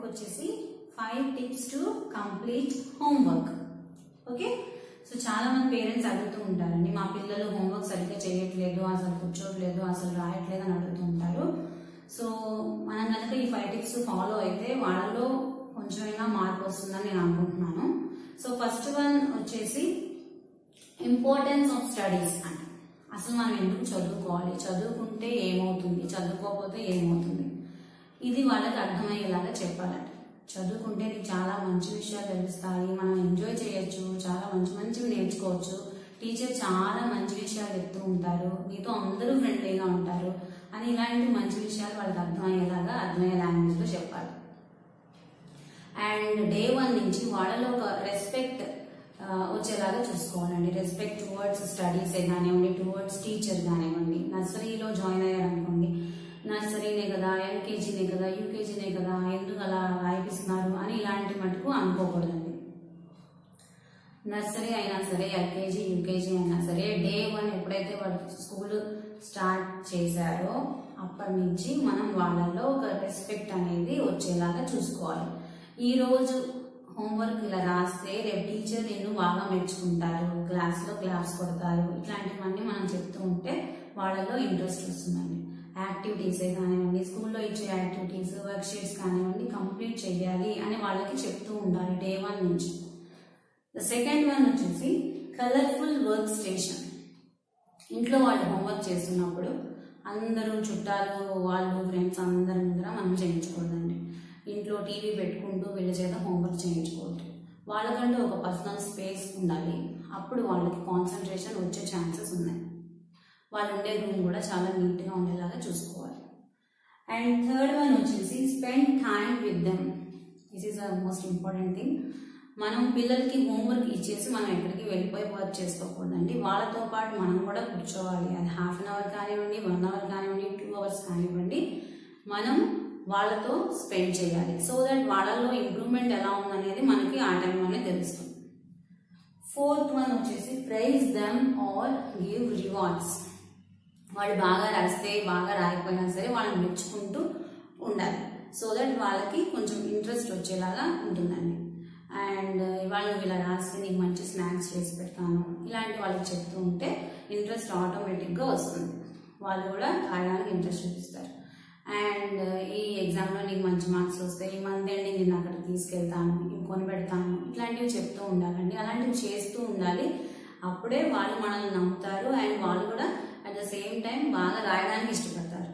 వచ్చేసి five tips to complete homework okay so చాలా మంది పేరెంట్స్ అడుగుతూ ఉంటారండి మా పిల్లలు హోంవర్క్ సరిగ్గా చేయట్లేదు అసలు కూర్చోట్లేదు అసలు రాయట్లేదు అని అడుగుతూ ఉంటారు సో మనం కనుక ఈ ఫైవ్ టిప్స్ ఫాలో అయితే వాళ్ళలో కొంచెమైనా మార్పు వస్తుందని నేను అనుకుంటున్నాను సో ఫస్ట్ వన్ వచ్చేసి ఇంపార్టెన్స్ ఆఫ్ స్టడీస్ అంటే అసలు మనం ఎందుకు చదువుకోవాలి చదువుకుంటే ఏమవుతుంది చదువుకోకపోతే ఏమవుతుంది ఇది వాళ్ళకి అర్థమయ్యేలాగా చెప్పాలంట చదువుకుంటే నీకు చాలా మంచి విషయాలు తెలుస్తాయి మనం ఎంజాయ్ చేయొచ్చు చాలా మంచి మంచివి నేర్చుకోవచ్చు టీచర్ చాలా మంచి విషయాలు చెప్తూ ఉంటారు నీతో అందరూ ఫ్రెండ్లీగా ఉంటారు అని ఇలాంటి మంచి విషయాలు వాళ్ళకి అర్థమయ్యేలాగా అర్థమయ్యే లాంగ్వేజ్లో చెప్పాలి అండ్ డే వన్ నుంచి వాళ్ళలో ఒక రెస్పెక్ట్ వచ్చేలాగా చూసుకోవాలండి రెస్పెక్ట్ టువర్డ్స్ స్టడీసే కానివ్వండి టువర్డ్స్ టీచర్ కానివ్వండి నర్సరీలో జాయిన్ అయ్యారనుకోండి నర్సరీనే కదా ఎల్కేజీనే కదా యూకేజీనే కదా ఎందుకు అలా రాయిపిస్తున్నారు అని ఇలాంటి మటుకు అనుకోకూడదండి నర్సరీ అయినా సరే ఎల్కేజీ యూకేజీ అయినా సరే డే వన్ ఎప్పుడైతే వాళ్ళు స్కూల్ స్టార్ట్ చేశారో అప్పటి నుంచి మనం వాళ్ళలో ఒక రెస్పెక్ట్ అనేది వచ్చేలాగా చూసుకోవాలి ఈ రోజు హోంవర్క్ ఇలా రాస్తే రేపు టీచర్ నిన్ను బాగా మెచ్చుకుంటారు క్లాస్లో క్లాస్ కొడతారు ఇట్లాంటివన్నీ మనం చెప్తూ ఉంటే వాళ్ళలో ఇంట్రెస్ట్ వస్తుందండి యాక్టివిటీసే కానివ్వండి స్కూల్లో ఇచ్చే యాక్టివిటీస్ వర్క్ షీట్స్ కానివ్వండి కంప్లీట్ చేయాలి అని వాళ్ళకి చెప్తూ ఉండాలి డే వన్ నుంచి ద సెకండ్ వన్ వచ్చేసి కలర్ఫుల్ వర్క్ స్టేషన్ ఇంట్లో వాళ్ళు హోంవర్క్ చేస్తున్నప్పుడు అందరూ చుట్టాలు వాళ్ళు ఫ్రెండ్స్ అందరి ముందర మనం చేయించకూడదండి ఇంట్లో టీవీ పెట్టుకుంటూ వీళ్ళ చేత హోంవర్క్ చేయించకూడదు వాళ్ళకంటూ ఒక పర్సనల్ స్పేస్ ఉండాలి అప్పుడు వాళ్ళకి కాన్సన్ట్రేషన్ వచ్చే ఛాన్సెస్ ఉన్నాయి వాళ్ళు ఉండే రూమ్ కూడా చాలా నీట్గా ఉండేలాగా చూసుకోవాలి అండ్ థర్డ్ వన్ వచ్చేసి spend time with them this is the most important thing మనం పిల్లలకి హోంవర్క్ ఇచ్చేసి మనం ఎక్కడికి వెళ్ళిపోయి వర్క్ చేసుకోకూడదండి వాళ్ళతో పాటు మనం కూడా కూర్చోవాలి అది హాఫ్ అన్ అవర్ కానివ్వండి వన్ అవర్ కానివ్వండి టూ అవర్స్ కానివ్వండి మనం వాళ్ళతో స్పెండ్ చేయాలి సో దట్ వాళ్ళలో ఇంప్రూవ్మెంట్ ఎలా ఉందనేది మనకి ఆ టైంలోనే తెలుస్తుంది ఫోర్త్ వన్ వచ్చేసి praise them or give rewards వాళ్ళు బాగా రాస్తే బాగా రాయకపోయినా సరే వాళ్ళని మెచ్చుకుంటూ ఉండాలి సో దట్ వాళ్ళకి కొంచెం ఇంట్రెస్ట్ వచ్చేలాగా ఉంటుందండి అండ్ ఇవాళ నువ్వు ఇలా రాస్తే నీకు మంచి స్నాక్స్ చేసి పెడతాను ఇలాంటి వాళ్ళకి చెప్తూ ఉంటే ఇంట్రెస్ట్ ఆటోమేటిక్గా వస్తుంది వాళ్ళు కూడా రాయడానికి ఇంట్రెస్ట్ చూపిస్తారు అండ్ ఈ ఎగ్జామ్లో నీకు మంచి మార్క్స్ వస్తాయి ఈ మంత్ ఎండింగ్ నేను అక్కడికి తీసుకెళ్తాను ఇవి కొని పెడతాను ఇట్లాంటివి చెప్తూ ఉండాలండి అలాంటివి చేస్తూ ఉండాలి అప్పుడే వాళ్ళు మనల్ని నమ్ముతారు అండ్ వాళ్ళు కూడా అట్ ద సేమ్ టైం బాగా రాయడానికి ఇష్టపడతారు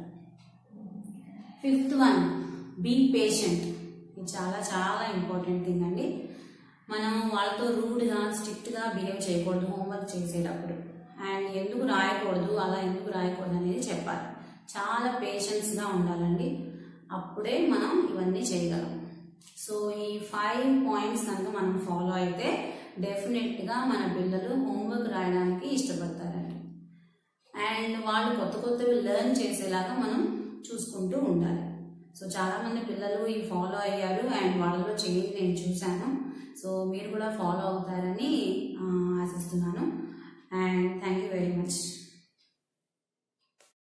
ఫిఫ్త్ వన్ బీ పేషెంట్ ఇది చాలా చాలా ఇంపార్టెంట్ థింగ్ అండి మనం వాళ్ళతో రూడ్గా స్ట్రిక్ట్గా బిహేవ్ చేయకూడదు హోంవర్క్ చేసేటప్పుడు అండ్ ఎందుకు రాయకూడదు అలా ఎందుకు రాయకూడదు అనేది చెప్పాలి చాలా పేషెన్స్గా ఉండాలండి అప్పుడే మనం ఇవన్నీ చేయగలం సో ఈ ఫైవ్ పాయింట్స్ కనుక మనం ఫాలో అయితే డెఫినెట్గా మన పిల్లలు హోంవర్క్ రాయడానికి ఇష్టపడతారండి అండ్ వాళ్ళు కొత్త కొత్తవి లెర్న్ చేసేలాగా మనం చూసుకుంటూ ఉండాలి సో చాలా మంది పిల్లలు ఈ ఫాలో అయ్యారు అండ్ వాళ్ళలో చేంజ్ నేను చూశాను సో మీరు కూడా ఫాలో అవుతారని ఆ, ఆశిస్తున్నాను and thank you very much